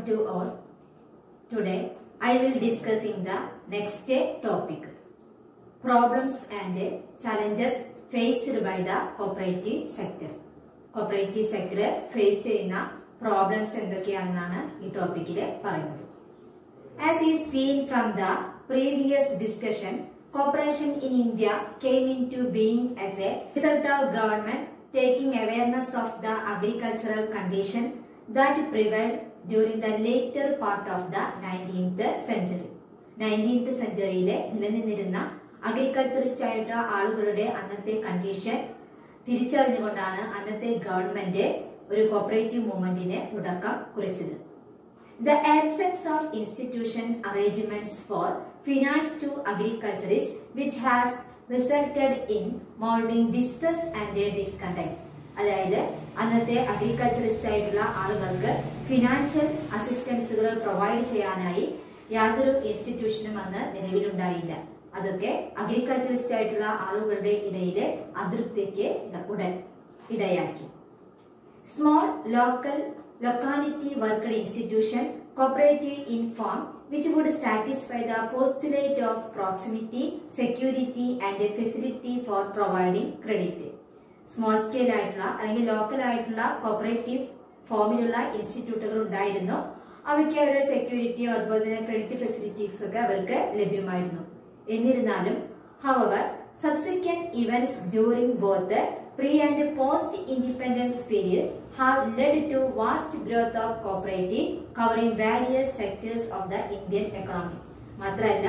to all. Today I will discussing the next topic. Problems and challenges faced by the cooperative sector. Cooperative sector face ചെയ്യുന്ന problems എന്തൊക്കെയാണെന്നാണ് ഈ ടോപ്പിക്കിൽ പറയുന്നത് as is seen from the previous discussion cooperation in India came into being as a result of government taking awareness of the agricultural condition that prevailed during the later part of the 19th century. 19th സെഞ്ചുറിയിലെ നിലനിന്നിരുന്ന agriculturist ആയിട്ടുള്ള ആളുകളുടെ അന്നത്തെ condition തിരിച്ചറിഞ്ഞുകൊണ്ടാണ് അന്നത്തെ government ഒരു cooperative മൂവ്മെന്റിന് തുടക്കം കുറിച്ചത് The absence of institution arrangements for finance to agriculturists which has resulted in molding distress and discontent. അതായത് അന്നത്തെ അഗ്രികൾച്ചറിസ്റ്റ് ആയിട്ടുള്ള ആളുകൾക്ക് ഫിനാൻഷ്യൽ അസിസ്റ്റൻസുകൾ പ്രൊവൈഡ് ചെയ്യാനായി യാതൊരു ഇൻസ്റ്റിറ്റ്യൂഷനും അന്ന് നിലവിലുണ്ടായില്ല അതൊക്കെ അഗ്രികൾച്ചറിസ്റ്റ് ആയിട്ടുള്ള ആളുകളുടെ ഇടയിലെ അതൃപ്തിക്ക് ഉടൻ ഇടയാക്കി small local locality worked institution cooperative in form which would satisfy the postulate of proximity, security and facility for providing credit. Small scale ആയിട്ടുള്ള അല്ലെങ്കിൽ ലോക്കൽ ആയിട്ടുള്ള കോപ്പറേറ്റീവ് ഫോമിലുള്ള ഇൻസ്റ്റിറ്റ്യൂട്ടുകൾ ഉണ്ടായിരുന്നു അവയ്ക്ക് അവരുടെ സെക്യൂരിറ്റിയോ അതുപോലെ തന്നെ ക്രെഡിറ്റ് ഫെസിലിറ്റീസ് ഒക്കെ അവർക്ക് ലഭ്യമായിരുന്നു എന്നിരുന്നാലും our subsequent events during both pre and post independence period have led to vast growth of cooperative covering various sectors of the Indian economy. മാത്രമല്ല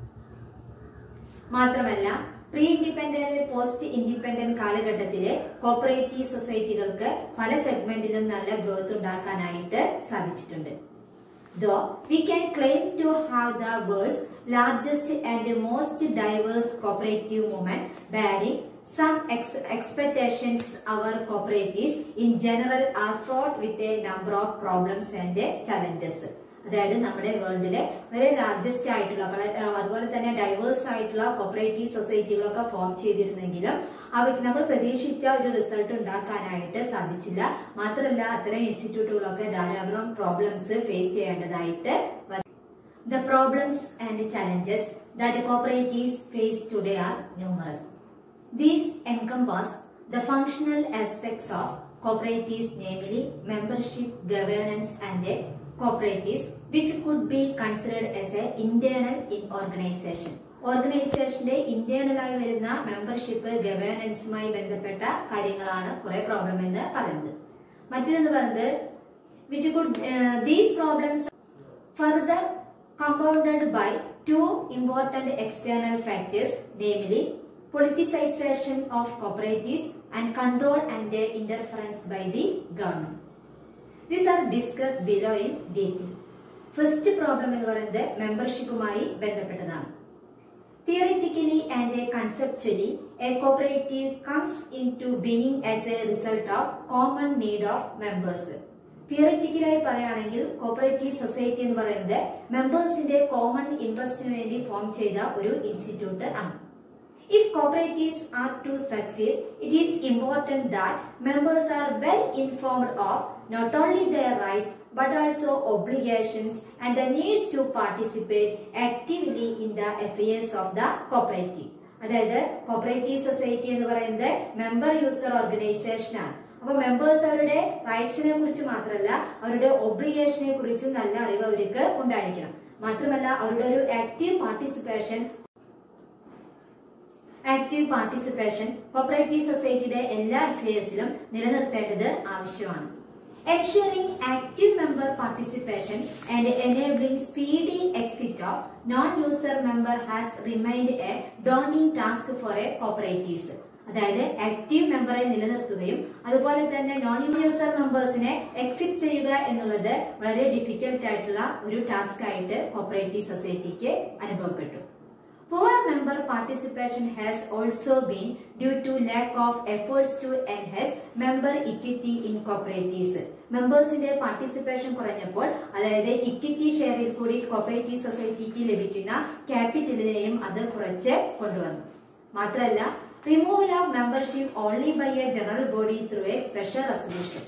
മാത്രമല്ല പ്രീ ഇൻഡിപെൻഡന്റ് പോസ്റ്റ് ഇൻഡിപെൻഡന്റ് കാലഘട്ടത്തിലെ കോപ്പറേറ്റീവ് സൊസൈറ്റികൾക്ക് പല സെഗ്മെന്റിലും നല്ല ഗ്രോത്ത് ഉണ്ടാക്കാനായിട്ട് സാധിച്ചിട്ടുണ്ട് Though we can claim to have the world's largest and most diverse cooperative movement bearing some ex expectations our cooperatives in general are fraught with a number of problems and challenges. അതായത് നമ്മുടെ വേൾഡിലെ വളരെ largest ആയിട്ടുള്ള അതുപോലെ തന്നെ diverse ആയിട്ടുള്ള cooperative സൊസൈറ്റികളൊക്കെ form ചെയ്തിരുന്നെങ്കിലും അവയ്ക്ക് നമ്മൾ പ്രതീക്ഷിച്ച ഒരു റിസൾട്ട് ഉണ്ടാക്കാനായിട്ട് സാധിച്ചില്ല മാത്രമല്ല അത്തരം ഇൻസ്റ്റിറ്റ്യൂട്ടുകളൊക്കെ ധാരാളം പ്രോബ്ലംസ് ഫേസ് ചെയ്യേണ്ടതായിട്ട് the problems and challenges that cooperatives face today are numerous These encompass the functional aspects of cooperatives, namely membership, governance, and cooperatives, which could be considered as a internal in organization. ഓർഗനൈസേഷന്റെ internal ആയി വരുന്ന membership ഗവേണൻസുമായി ബന്ധപ്പെട്ട കാര്യങ്ങളാണ് കുറെ problem എന്ന് പറയുന്നത് മറ്റേതെന്ന് പറയുന്നത് which could these problems further compounded by two important external factors namely politicization of cooperatives and control and interference by the government. These are discussed below in detail. First problem എന്ന് പറയുന്നത് മെമ്പർഷിപ്പുമായി ബന്ധപ്പെട്ടതാണ് theoretically and conceptually a cooperative comes in to being as a result of common need of members തിയറിറ്റിക്കലായി പറയുകയാണെങ്കിൽ cooperative society എന്ന് പറയുന്നത് മെമ്പേഴ്സിന്റെ common ഇൻട്രസ്റ്റിന് വേണ്ടി form ചെയ്ത ഒരു ഇൻസ്റ്റിറ്റ്യൂട്ട് ആണ് If cooperatives are to succeed, it is important that members are well informed of not only their rights but also obligations and the needs to participate actively in the affairs of the cooperative. അതായത് cooperative society എന്ന് പറയുന്നത് member user organisation ആണ് അപ്പൊ members അവരുടെ റൈറ്റ്സിനെ കുറിച്ച് മാത്രമല്ല അവരുടെ ഒബ്ലിഗേഷനെ കുറിച്ചും നല്ല അറിവ് അവർക്ക് ഉണ്ടായിരിക്കണം മാത്രമല്ല അവരുടെ ഒരു active participation active participation cooperative സൊസൈറ്റിയുടെ എല്ലാ അഫയേഴ്സിലും നിലനിർത്തേണ്ടത് ആവശ്യമാണ് ensuring active member participation and enabling speedy exit of non-user member has remained a daunting task for a cooperatives. അതായത് ആക്റ്റീവ് മെമ്പറെ നിലനിർത്തുകയും അതുപോലെ തന്നെ നോൺ യൂസർ മെമ്പേഴ്സിനെ എക്സിറ്റ് ചെയ്യുക എന്നുള്ളത് വളരെ ഡിഫിക്കൽട്ട് ആയിട്ടുള്ള ഒരു ടാസ്ക് ആയിട്ട് കോപ്പറേറ്റീവ് സൊസൈറ്റിക്ക് അനുഭവപ്പെട്ടു Poor member participation has also been due to lack of efforts to enhance member equity in cooperatives. മെമ്പേഴ്സിന്റെ പാർട്ടിസിപ്പേഷൻ കുറഞ്ഞപ്പോൾ അതായത് ഇക്വിറ്റി ഷെയറിൽ കൂടി കോപ്പറേറ്റീവ് സൊസൈറ്റിക്ക് ലഭിക്കുന്ന ക്യാപിറ്റലിനെയും അത് കുറച്ച് കൊണ്ടുവന്നു മാത്രമല്ല removal of membership only by a general body through a special resolution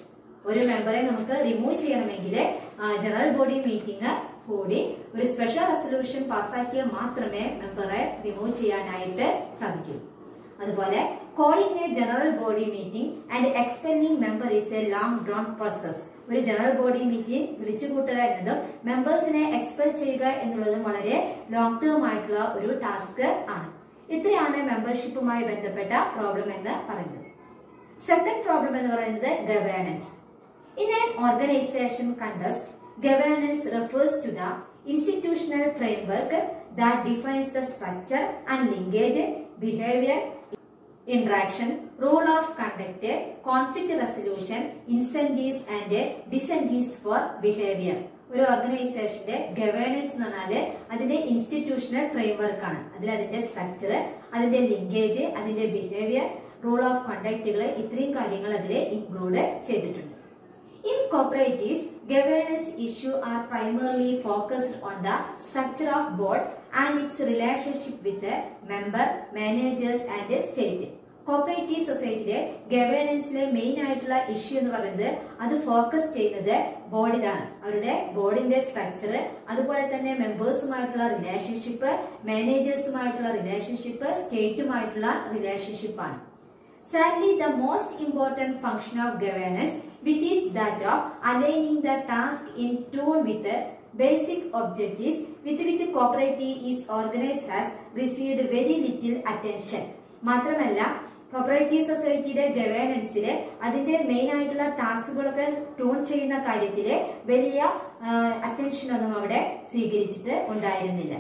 ഒരു മെമ്പറെ നമുക്ക് റിമൂവ് ചെയ്യണമെങ്കിൽ ജനറൽ ബോഡി മീറ്റിംഗ് കൂടി ഒരു സ്പെഷ്യൽ റെസൊല്യൂഷൻ പാസ്സാക്കിയാൽ മാത്രമേ മെമ്പറെ റിമൂവ് ചെയ്യാനായിട്ട് സാധിക്കൂ അതുപോലെ calling a general body meeting and expelling member is a long drawn process ഒരു ജനറൽ ബോഡി മീറ്റിംഗ് വിളിച്ചു കൂട്ടുക എന്നതും മെമ്പേഴ്സിനെ എക്സ്പെൽ ചെയ്യുക എന്നുള്ളതും വളരെ ലോങ് ടേം ആയിട്ടുള്ള ഒരു ടാസ്ക് ആണ് ഇത്രയാണ് മെമ്പർഷിപ്പുമായി ബന്ധപ്പെട്ട പ്രോബ്ലം എന്ന് പറയുന്നത് സെക്കൻഡ് പ്രോബ്ലം എന്ന് പറയുന്നത് governance in an organisation context governance refers to the institutional framework that defines the structure and linkage behaviour interaction, rule of conduct, conflict resolution, incentives and disincentives for behavior. ഒരു ഓർഗനൈസേഷന്റെ governance എന്ന് പറഞ്ഞാല് അതിന്റെ institutional framework ആണ് അതിൽ അതിന്റെ structure അതിന്റെ linkage അതിന്റെ ബിഹേവിയർ റൂൾ ഓഫ് കണ്ടക്റ്റുകൾ ഇത്രയും കാര്യങ്ങൾ അതിൽ ഇൻക്ലൂഡ് ചെയ്തിട്ടുണ്ട് In cooperatives, governance issue are primarily focused on the structure of board and its relationship with the member, managers and the state. Cooperative സൊസൈറ്റിയിലെ ഗവേണൻസിലെ മെയിൻ ആയിട്ടുള്ള ഇഷ്യൂ എന്ന് പറയുന്നത് അത് ഫോക്കസ് ചെയ്യുന്നത് ബോർഡിലാണ് അവരുടെ ബോർഡിന്റെ സ്ട്രക്ചർ അതുപോലെ തന്നെ മെമ്പേഴ്സുമായിട്ടുള്ള റിലേഷൻഷിപ്പ് മാനേജേഴ്സുമായിട്ടുള്ള റിലേഷൻഷിപ്പ് സ്റ്റേറ്റുമായിട്ടുള്ള റിലേഷൻഷിപ്പാണ് Sadly, the most important function of governance, which is that of aligning the task in tune with the basic objectives with which cooperative is organized, has received very little attention. മാത്രമല്ല cooperative സൊസൈറ്റിയുടെ ഗവേണൻസിൽ അതിന്റെ main ആയിട്ടുള്ള ടാസ്കുകളൊക്കെ tune ചെയ്യുന്ന കാര്യത്തിൽ വലിയ attention ഒന്നും അവിടെ സ്വീകരിച്ചിട്ട് ഉണ്ടായിരുന്നില്ല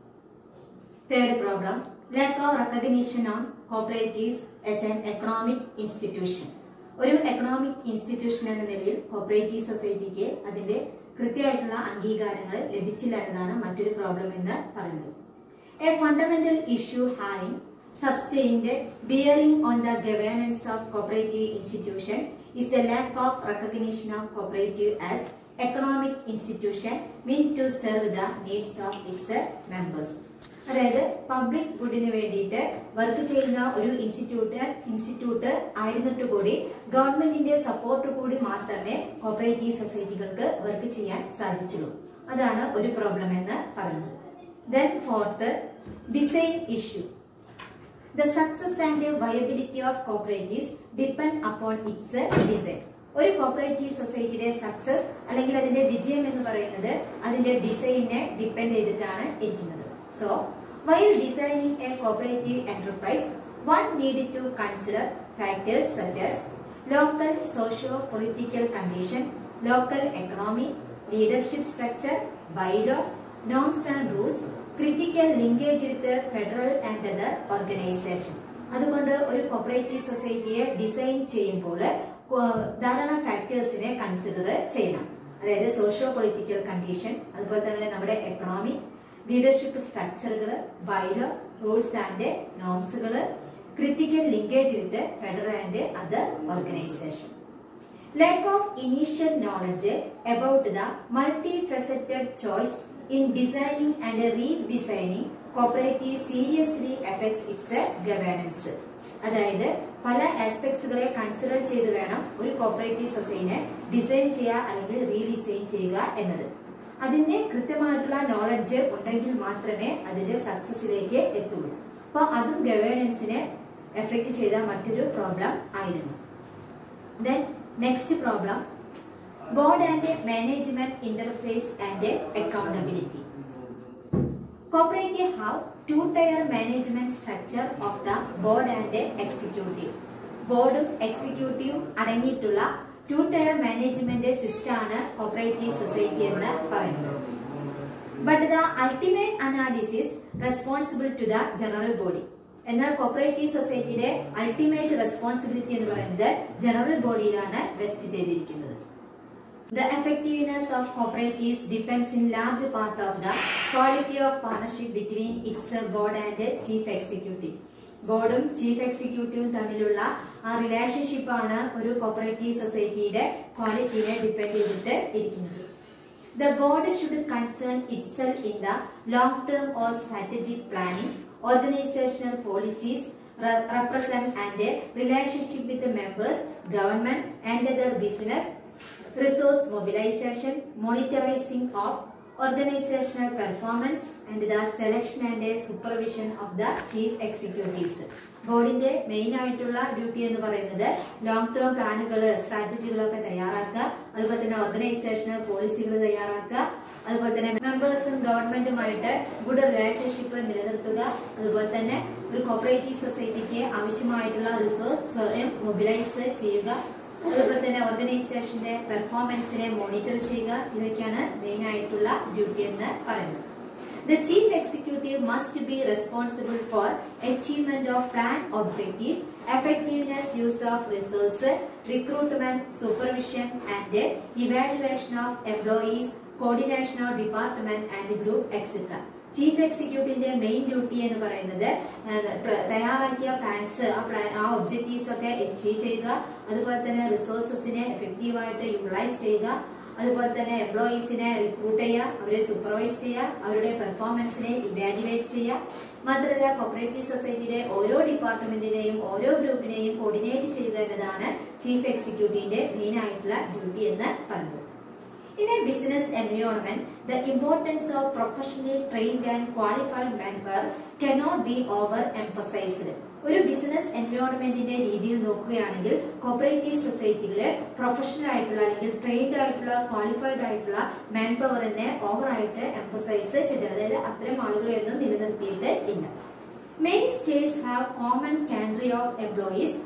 third problem lack of recognition on cooperatives as an economic institution ഒരു എക്കണോമിക് ഇൻസ്റ്റിറ്റ്യൂഷൻ എന്ന നിലയിൽ കോപ്പറേറ്റീവ് സൊസൈറ്റിക്ക് അതിന്റെ കൃത്യമായിട്ടുള്ള അംഗീകാരങ്ങൾ ലഭിച്ചില്ല എന്നതാണ് മറ്റൊരു പ്രോബ്ലം എന്ന് പറയുന്നത് a fundamental issue having sustained bearing on the governance of cooperative institution is the lack of recognition of cooperative as economic institution meant to serve the needs of its members അതായത് public ഗുഡിന് വേണ്ടിയിട്ട് work ചെയ്യുന്ന ഒരു institute institute ആയിരുന്നിട്ട് കൂടി ഗവൺമെന്റിന്റെ support കൂടി മാത്രമേ cooperative സൊസൈറ്റികൾക്ക് work ചെയ്യാൻ സാധിച്ചുള്ളൂ അതാണ് ഒരു പ്രോബ്ലം എന്ന് പറയുന്നത് then fourth design issue the success and viability of cooperatives depend upon its design ഒരു കോപ്പറേറ്റീവ് സൊസൈറ്റിയുടെ സക്സസ് അല്ലെങ്കിൽ അതിന്റെ വിജയം എന്ന് പറയുന്നത് അതിന്റെ ഡിസൈനെ ഡിപ്പെൻഡ് ചെയ്തിട്ടാണ് ഇരിക്കുന്നത് so while designing a cooperative enterprise one need to consider factors such as local socio political condition local economy leadership structure bylaw norms and rules critical linkage with federal and other organisation അതുകൊണ്ട് ഒരു cooperative സൊസൈറ്റിയെ design ചെയ്യുമ്പോൾ ധാരാളം ഫാക്ടേഴ്സിനെ consider ചെയ്യണം അതായത് socio political condition അതുപോലെ തന്നെ നമ്മുടെ economy leadership സ്ട്രക്ചറുകൾ ബൈലോ റൂൾസ് ആൻഡ് നോംസുകൾ critical linkage with federal and other organisation lack of initial knowledge about the multi faceted choice in designing and redesigning cooperative seriously effects its governance അതായത് പല ആസ്പെക്ട്സുകളെ consider ചെയ്ത് വേണം ഒരു cooperative സൊസൈറ്റിനെ design ചെയ്യുക അല്ലെങ്കിൽ redesign ചെയ്യുക എന്നത് അതിന്റെ കൃത്യമായിട്ടുള്ള നോളജ് ഉണ്ടെങ്കിൽ മാത്രമേ അതിന്റെ സക്സസിലേക്ക് എത്തുള്ളൂ അപ്പോൾ അതും ഗവേണൻസിനെ എഫക്ട് ചെയ്ത മറ്റൊരു പ്രോബ്ലം ആയിരുന്നു then next problem board and management interface and accountability Cooperative have two-tier management structure of the board and executive. ബോർഡും എക്സിക്യൂട്ടീവും അടങ്ങിയിട്ടുള്ള ടു ടയർ മാനേജ്മെന്റ് സിസ്റ്റം ആണ് കോപ്പറേറ്റീവ് സൊസൈറ്റി എന്ന് പറയുന്നത് but the ultimate analysis responsible to the general body എന്നാൽ cooperative സൊസൈറ്റിയുടെ ultimate responsibility എന്ന് പറയുന്നത് ജനറൽ ബോഡിയിലാണ് വെസ്റ്റ് ചെയ്തിരിക്കുന്നത് The effectiveness of cooperatives depends in large part of the quality of partnership between its board and chief executive. ബോർഡും chief എക്സിക്യൂട്ടീവും തമ്മിലുള്ള ആ റിലേഷൻഷിപ്പ് ആണ് ഒരു കോപ്പറേറ്റീവ് സൊസൈറ്റിയുടെ ക്വാളിറ്റിനെ ഡിപ്പെൻഡ് ചെയ്തിട്ട് ഇരിക്കുന്നത് the board should concern itself in the long term or strategic planning organisational policies represent and relationship with the members, government and other business resource mobilization, monitoring of organizational performance and the selection and the supervision of the chief executives. ബോർഡിന്റെ main ആയിട്ടുള്ള duty എന്ന് പറയുന്നത് long term പ്ലാനുകൾ സ്ട്രാറ്റജികളൊക്കെ തയ്യാറാക്കുക അതുപോലെ തന്നെ organisation പോളിസികൾ തയ്യാറാക്കുക അതുപോലെ തന്നെ മെമ്പേഴ്സും ഗവൺമെന്റുമായിട്ട് ഗുഡ് റിലേഷൻഷിപ്പ് നിലനിർത്തുക അതുപോലെ തന്നെ ഒരു കോപ്പറേറ്റീവ് സൊസൈറ്റിക്ക് ആവശ്യമായിട്ടുള്ള റിസോഴ്സ് സ്വയം മൊബിലൈസ് ചെയ്യുക അതുപോലെ തന്നെ ഓർഗനൈസേഷന്റെ പെർഫോമൻസിനെ മോണിറ്റർ ചെയ്യുക ഇതൊക്കെയാണ് മെയിൻ ആയിട്ടുള്ള ഡ്യൂട്ടി എന്ന് പറയുന്നത് The chief executive must be responsible for achievement of planned objectives, effectiveness use of resources, recruitment, supervision and evaluation of employees, coordination of department and group, etc. Chief എക്സിക്യൂട്ടീവിന്റെ main duty എന്ന് പറയുന്നത് ഏഹ്, പ്ര- തയ്യാറാക്കിയ plans ആ plan ആ objectives ഒക്കെ achieve ചെയ്യുക അതുപോലെ തന്നെ റിസോഴ്സസിനെ എഫക്റ്റീവായിട്ട് യൂട്ടിലൈസ് ചെയ്യുക അതുപോലെ തന്നെ എംപ്ലോയീസിനെ റിക്രൂട്ട് ചെയ്യുക അവരെ സൂപ്പർവൈസ് ചെയ്യുക അവരുടെ പെർഫോമൻസിനെ ഇവാലുവേറ്റ് ചെയ്യുക മാത്രമല്ല കോപ്പറേറ്റീവ് സൊസൈറ്റിയുടെ ഓരോ ഡിപ്പാർട്ട്മെന്റിനെയും ഓരോ ഗ്രൂപ്പിനെയും കോർഡിനേറ്റ് ചെയ്യുക എന്നതാണ് ചീഫ് എക്സിക്യൂട്ടീവിന്റെ മെയിൻ ആയിട്ടുള്ള ഡ്യൂട്ടി എന്ന് പറയുന്നത് In a business environment, the importance of professionally trained and qualified manpower cannot be overemphasized. ഒരു ബിസിനസ് എൻവയോൺമെന്റിന്റെ രീതിയിൽ നോക്കുകയാണെങ്കിൽ കോപ്പറേറ്റീവ് സൊസൈറ്റികള് പ്രൊഫഷണൽ ആയിട്ടുള്ള അല്ലെങ്കിൽ ട്രെയിൻഡ് ആയിട്ടുള്ള ക്വാളിഫൈഡ് ആയിട്ടുള്ള മാൻ പവറിനെ ഓവറായിട്ട് എംഫസൈസ് ചെയ്തത് അതായത് അത്തരം ആളുകളെയൊന്നും നിലനിർത്തിയിട്ട് ഇല്ല many states have common country of employees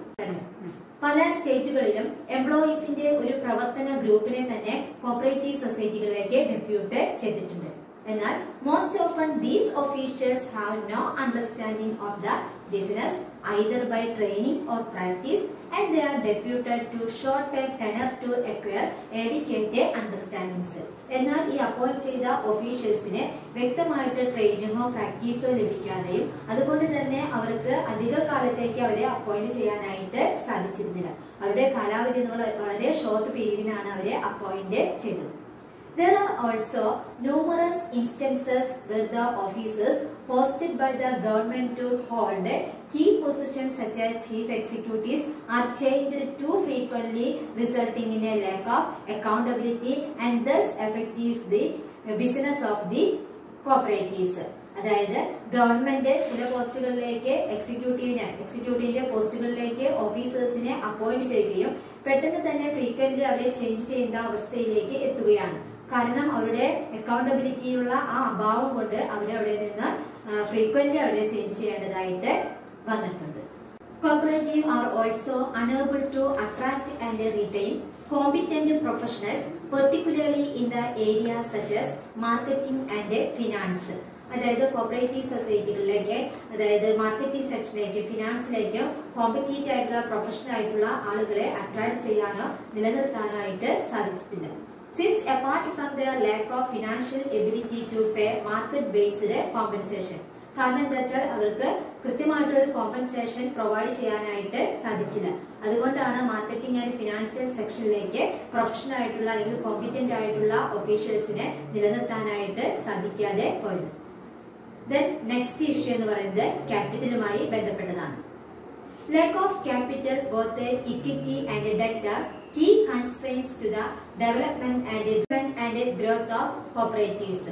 പല സ്റ്റേറ്റുകളിലും എംപ്ലോയീസിന്റെ ഒരു പ്രവർത്തന ഗ്രൂപ്പിനെ തന്നെ കോപ്പറേറ്റീവ് സൊസൈറ്റികളിലേക്ക് ഡെപ്യൂട്ട് ചെയ്തിട്ടുണ്ട് എന്നാൽ most often these officials have no understanding of the business either by training or practice and they are deputed to short a tenure to acquire adequate understandings എന്നാൽ ഈ അപ്പോയിന്റ് ചെയ്ത ഒഫീഷ്യൽസിന് വ്യക്തമായിട്ട് ട്രെയിനിങ്ങോ പ്രാക്ടീസോ ലഭിക്കാതെയും അതുകൊണ്ട് തന്നെ അവർക്ക് അധിക കാലത്തേക്ക് അവരെ അപ്പോയിന്റ് ചെയ്യാനായിട്ട് സാധിച്ചിരുന്നില്ല അവരുടെ കാലാവധി എന്നുള്ള വളരെ ഷോർട്ട് പീരീഡിനാണ് അവരെ അപ്പോയിന്റ് ചെയ്തത് There are also numerous instances where the officers posted by the government to hold key positions such as chief executives are changed too frequently resulting in a lack of accountability and thus affects the business of the cooperatives. അതായത് government ചില പോസ്റ്റുകളിലേക്ക് എക്സിക്യൂട്ടീവിനെ എക്സിക്യൂട്ടീവിന്റെ പോസ്റ്റുകളിലേക്ക് ഓഫീസേഴ്സിനെ appoint ചെയ്യുകയും പെട്ടെന്ന് തന്നെ frequent അവരെ change ചെയ്യുന്ന അവസ്ഥയിലേക്ക് എത്തുകയാണ് കാരണം അവരുടെ അക്കൗണ്ടബിലിറ്റിയിലുള്ള ആ അഭാവം കൊണ്ട് അവരെ അവിടെ നിന്ന് ഫ്രീക്വന്റ് അവരെ ചേഞ്ച് ചെയ്യേണ്ടതായിട്ട് വന്നിട്ടുണ്ട് Cooperative are also unable to attract and retain competent professionals, particularly in the areas such as marketing and finance. അതായത് കോപ്പറേറ്റീവ് സൊസൈറ്റികളിലേക്ക് അതായത് മാർക്കറ്റിംഗ് സെക്ഷനിലേക്ക് ഫിനാൻസിലേക്കോ കോമ്പറ്റീറ്റ് ആയിട്ടുള്ള പ്രൊഫഷണൽ ആയിട്ടുള്ള ആളുകളെ അട്രാക്ട് ചെയ്യാനോ നിലനിർത്താനായിട്ട് സാധിച്ചിട്ടില്ല since apart from their lack of financial ability to pay market based compensation കാരണം എന്താ വെച്ചാൽ അവർക്ക് കൃത്യമായിട്ടുള്ള ഒരു കോമ്പൻസേഷൻ പ്രൊവൈഡ് ചെയ്യാനായിട്ട് സാധിച്ചില്ല അതുകൊണ്ടാണ് മാർക്കറ്റിംഗ് ആൻഡ് ഫിനാൻഷ്യൽ സെക്ഷനിലേക്ക് പ്രൊഫഷണൽ ആയിട്ടുള്ള അല്ലെങ്കിൽ കോമ്പിറ്റന്റ് ആയിട്ടുള്ള ഒഫീഷ്യൽസിനെ നിലനിർത്താനായിട്ട് സാധിക്കാതെ പോയത് ദെൻ നെക്സ്റ്റ് ഇഷ്യൂ എന്ന് പറയുന്നത് ക്യാപിറ്റലുമായി ബന്ധപ്പെട്ടതാണ് lack of capital both equity and debt are key constraints to the development and development and growth of cooperatives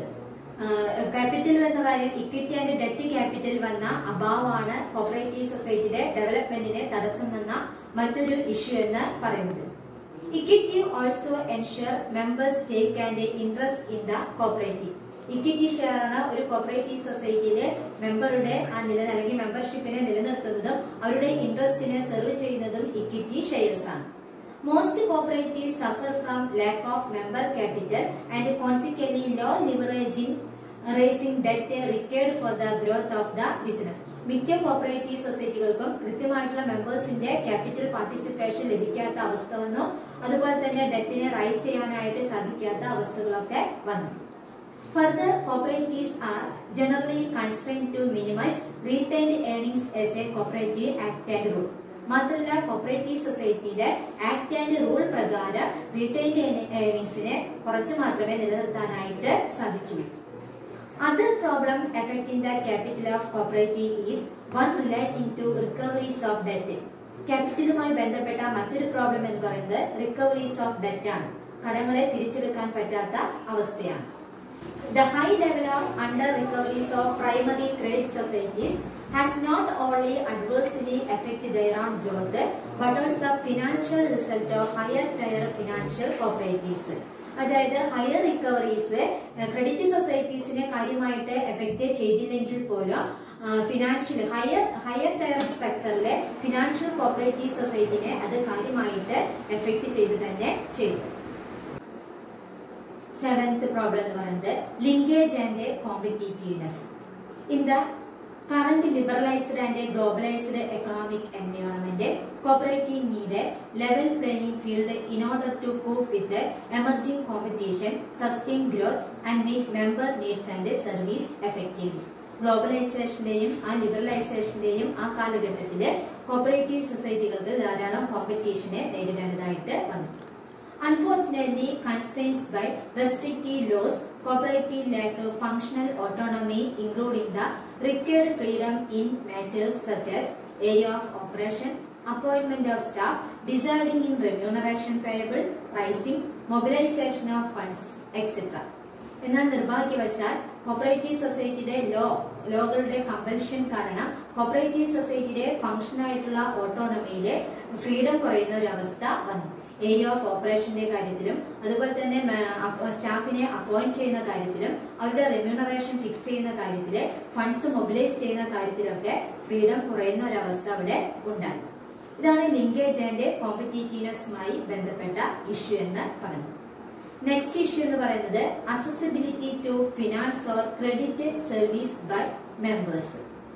capital എന്ന കാര്യം ഇക്വിറ്റി ആൻഡ് ഡെറ്റ് ക്യാപിറ്റൽ വന്ന അഭാവമാണ് കോപ്പറേറ്റീവ് സൊസൈറ്റിയുടെ ഡെവലപ്മെന്റിനെ തടസ്സം നിന്ന മറ്റൊരു ഇഷ്യൂ എന്ന് പറയുന്നത് equity also ensure members take and interest in the cooperative equity share ആണ് ഒരു കോപ്പറേറ്റീവ് സൊസൈറ്റിയിലെ മെമ്പറുടെ ആ നില അല്ലെങ്കിൽ മെമ്പർഷിപ്പിനെ നിലനിർത്തുന്നതും അവരുടെ ഇൻട്രസ്റ്റിനെ സെർവ് ചെയ്യുന്നതും ഇക്വിറ്റി ഷെയർസ് ആണ് most cooperative suffer from lack of member capital and consequently low leveraging raising debt required for the growth of the business മിക്ക കോപ്പറേറ്റീവ് സൊസൈറ്റികൾക്കും കൃത്യമായിട്ടുള്ള മെമ്പേഴ്സിന്റെ ക്യാപിറ്റൽ പാർട്ടിസിപ്പേഷൻ ലഭിക്കാത്ത അവസ്ഥ വന്നു അതുപോലെ തന്നെ ഡെറ്റിനെ റൈസ് ചെയ്യാനായിട്ട് സാധിക്കാത്ത അവസ്ഥകളൊക്കെ വന്നു Further, cooperatives are generally constrained to minimize retained earnings as a cooperative act and rule. മാത്രമല്ല കോപ്പറേറ്റീവ് സൊസൈറ്റിയിലെ ആക്ട് ആൻഡ് റൂൾ പ്രകാരം റീറ്റെയിൻഡ് ഏർണിംഗ്സിനെ കുറച്ച് മാത്രമേ നിലനിർത്താനായിട്ട് സാധിച്ചുള്ളൂ other problem affecting the capital of cooperative is one relating to recoveries of debt ക്യാപിറ്റലുമായി ബന്ധപ്പെട്ട മറ്റൊരു പ്രോബ്ലം എന്ന് പറയുന്നത് റിക്കവറീസ് ഓഫ് ഡെറ്റ് ആണ് കടങ്ങളെ തിരിച്ചെടുക്കാൻ പറ്റാത്ത അവസ്ഥയാണ് The high level of under recoveries of primary credit societies has not only adversely affected their own growth but also the financial result of higher tier financial cooperatives. അതായത് higher recoveries credit സൊസൈറ്റീസിനെ കാര്യമായിട്ട് effect ചെയ്തില്ലെങ്കിൽ പോലും financial higher higher tier സ്ട്രക്ചറിലെ financial cooperative സൊസൈറ്റിനെ അത് കാര്യമായിട്ട് effect ചെയ്ത് തന്നെ ചെയ്തു സെവൻത് പ്രോബ്ലം എന്ന് പറയുന്നത് linkage and competitiveness in the current liberalized and globalized economic environment, cooperative need a level playing field in order to cope with the emerging competition, sustain growth and meet member needs and service effectively. ഗ്ലോബലൈസേഷന്റെയും ആ ലിബറലൈസേഷന്റെയും ആ കാലഘട്ടത്തില് cooperative സൊസൈറ്റികൾക്ക് ധാരാളം കോമ്പറ്റീഷനെ നേരിടേണ്ടതായിട്ട് വന്നു Unfortunately, constraints by restrictive laws, cooperative lack of functional autonomy, including the required freedom in matters such as area of operation, appointment of staff, deciding in remuneration payable, pricing, mobilization of funds, etc. എന്നാൽ നിർഭാഗ്യവശാൽ cooperative സൊസൈറ്റിയുടെ law ലോകളുടെ compulsion കാരണം cooperative സൊസൈറ്റിയുടെ function ആയിട്ടുള്ള ഓട്ടോണമിയിലെ freedom കുറയുന്ന ഒരു അവസ്ഥ വന്നു ഏരിയ ഓഫ് ഓപ്പറേഷന്റെ കാര്യത്തിലും അതുപോലെ തന്നെ സ്റ്റാഫിനെ അപ്പോയിന്റ് ചെയ്യുന്ന കാര്യത്തിലും അവരുടെ റെമ്യൂണറേഷൻ ഫിക്സ് ചെയ്യുന്ന കാര്യത്തില് ഫണ്ട്സ് മൊബിലൈസ് ചെയ്യുന്ന കാര്യത്തിലൊക്കെ ഫ്രീഡം കുറയുന്ന ഒരു അവസ്ഥ അവിടെ ഉണ്ടായി ഇതാണ് ലിങ്കേജ് ആൻഡ് കോമ്പറ്റീറ്റീവ്നെസ്സുമായി ബന്ധപ്പെട്ട ഇഷ്യൂ എന്ന് പറയുന്നത് നെക്സ്റ്റ് ഇഷ്യൂ എന്ന് പറയുന്നത് accessibility to finance or credit service by members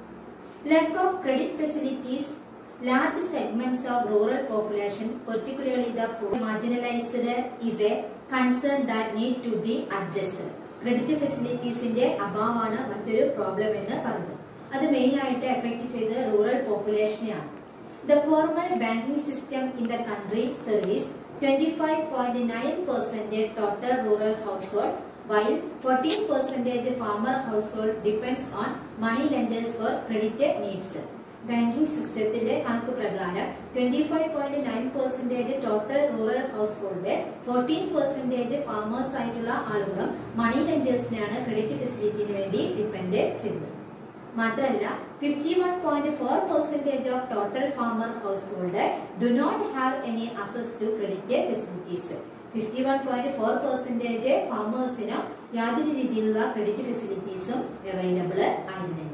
lack of credit facilities large segments of rural population, particularly the poor, marginalized, is a concern that need to be addressed. Credit ഫെസിലിറ്റീസിന്റെ അഭാവമാണ് മറ്റൊരു problem എന്ന് പറഞ്ഞത് അത് main ആയിട്ട് effect ചെയ്ത് rural പോപ്പുലേഷനെയാണ് the formal banking system in the country service twenty five point nine percentage total rural household while 14 percentage farmer household depends on money lenders for credit needs. Banking സിസ്റ്റത്തിന്റെ കണക്ക് പ്രകാരം twenty five point nine percentage total rural household fourteen percentage farmers ആയിട്ടുള്ള ആളുകളും മണി ലെൻഡേഴ്സിനെയാണ് credit ഫെസിലിറ്റിന് വേണ്ടി depend ചെയ്യുന്നത് മാത്രമല്ല fifty one point four percentage of total farmer household do not have any access to credit facilities fifty one point four percentage ഫാമേഴ്സിന് യാതൊരു രീതിയിലുള്ള credit ഫെസിലിറ്റീസും available ആയിരുന്നില്ല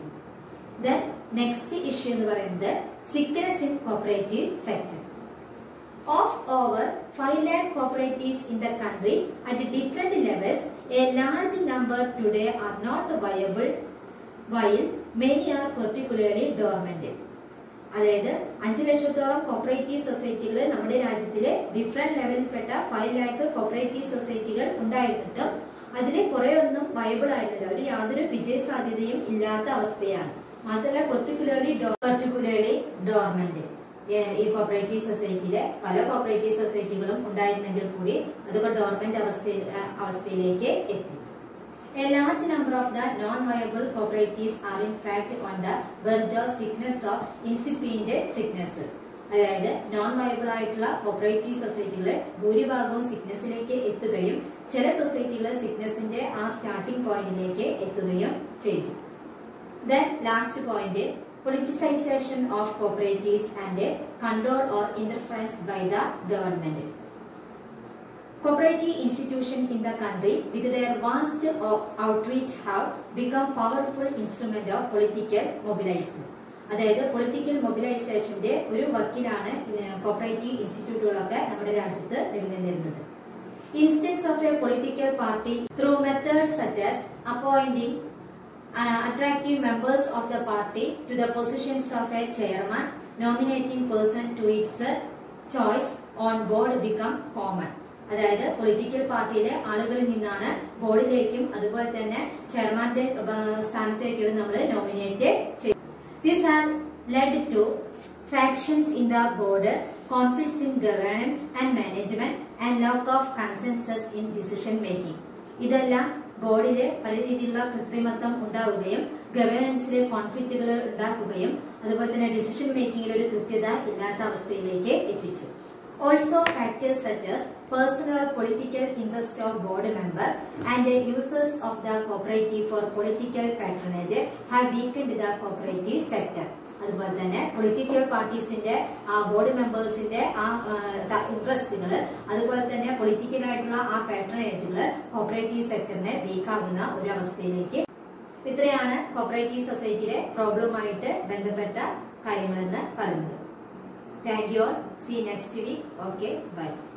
ദെൻ നെക്സ്റ്റ് ഇഷ്യൂ എന്ന് പറയുന്നത് sickness in cooperative sector of over five lakh cooperatives in the country at different levels a large number today are not viable while many are particularly dormant അതായത് അഞ്ചു ലക്ഷത്തോളം cooperative സൊസൈറ്റികൾ നമ്മുടെ രാജ്യത്തിലെ different ലെവലിൽപ്പെട്ട five lakh cooperative സൊസൈറ്റികൾ ഉണ്ടായിരുന്നിട്ടും അതിലെ കുറെ ഒന്നും വയബിൾ ആയിരുന്നില്ല ഒരു യാതൊരു വിജയ സാധ്യതയും ഇല്ലാത്ത അവസ്ഥയാണ് മാത്രമല്ല പെർട്ടിക്കുലർലി പെർട്ടിക്കുലർലി ഡോർമെന്റ് ഈ കോപ്പറേറ്റീവ് സൊസൈറ്റിയിലെ പല കോപ്പറേറ്റീവ് സൊസൈറ്റികളും ഉണ്ടായിരുന്നെങ്കിൽ കൂടി അതൊക്കെ ഡോർമെന്റ് അവസ്ഥയിൽ അവസ്ഥയിലേക്ക് എത്തി A large number of the non-viable cooperatives are in fact on the verge of sickness of incipient sickness. അതായത് നോൺ വയബിൾ ആയിട്ടുള്ള കോപ്പറേറ്റീവ് സൊസൈറ്റികൾ ഭൂരിഭാഗവും സിക്നസിലേക്ക് എത്തുകയും ചില സൊസൈറ്റികൾ സിക്നസിന്റെ ആ സ്റ്റാർട്ടിംഗ് പോയിന്റിലേക്ക് എത്തുകയും ചെയ്തു then last point politicisation of cooperatives and control or interference by the government Cooperative institutions in the country with their vast outreach have become powerful instrument of political mobilization. അതായത് പൊളിറ്റിക്കൽ മൊബിലൈസേഷന്റെ ഒരു വക്കീലാണ് cooperative ഇൻസ്റ്റിറ്റ്യൂട്ടുകളൊക്കെ നമ്മുടെ രാജ്യത്ത് നിലനിന്നിരുന്നത് instance of a political party through methods such as appointing attractive members of the party to the positions of a chairman, nominating person to its choice on board become common. അതായത് political പാർട്ടിയിലെ ആളുകളിൽ നിന്നാണ് ബോർഡിലേക്കും അതുപോലെ തന്നെ ചെയർമാന്റെ സ്ഥാനത്തേക്കും നമ്മൾ nominate ചെയ്യും this have led to factions in the board conflicts in governance and management and lack of consensus in decision making ഇതെല്ലാം ബോർഡില് പല രീതിയിലുള്ള കൃത്രിമത്വം ഉണ്ടാവുകയും ഗവേണൻസിലെ കോൺഫ്ലിക്റ്റുകൾ ഉണ്ടാക്കുകയും അതുപോലെ തന്നെ ഡിസിഷൻ മേക്കിംഗിൽ ഒരു കൃത്യത ഇല്ലാത്ത അവസ്ഥയിലേക്ക് എത്തിച്ചു Also, factors such as personal political interest of board member and the uses of the cooperative for political patronage have weakened the cooperative sector. അതുപോലെ തന്നെ പൊളിറ്റിക്കൽ പാർട്ടീസിന്റെ ആ ബോർഡ് മെമ്പേഴ്സിന്റെ ആ ഇൻട്രസ്റ്റുകൾ അതുപോലെ തന്നെ പൊളിറ്റിക്കൽ ആയിട്ടുള്ള ആ പാട്രണേജുകൾ കോപ്പറേറ്റീവ് സെക്ടറിനെ വീക്കാകുന്ന ഒരു അവസ്ഥയിലേക്ക് ഇത്രയാണ് കോപ്പറേറ്റീവ് സൊസൈറ്റിയിലെ പ്രോബ്ലമായിട്ട് ബന്ധപ്പെട്ട കാര്യങ്ങളെന്ന് പറയുന്നത് thank you all see next week okay by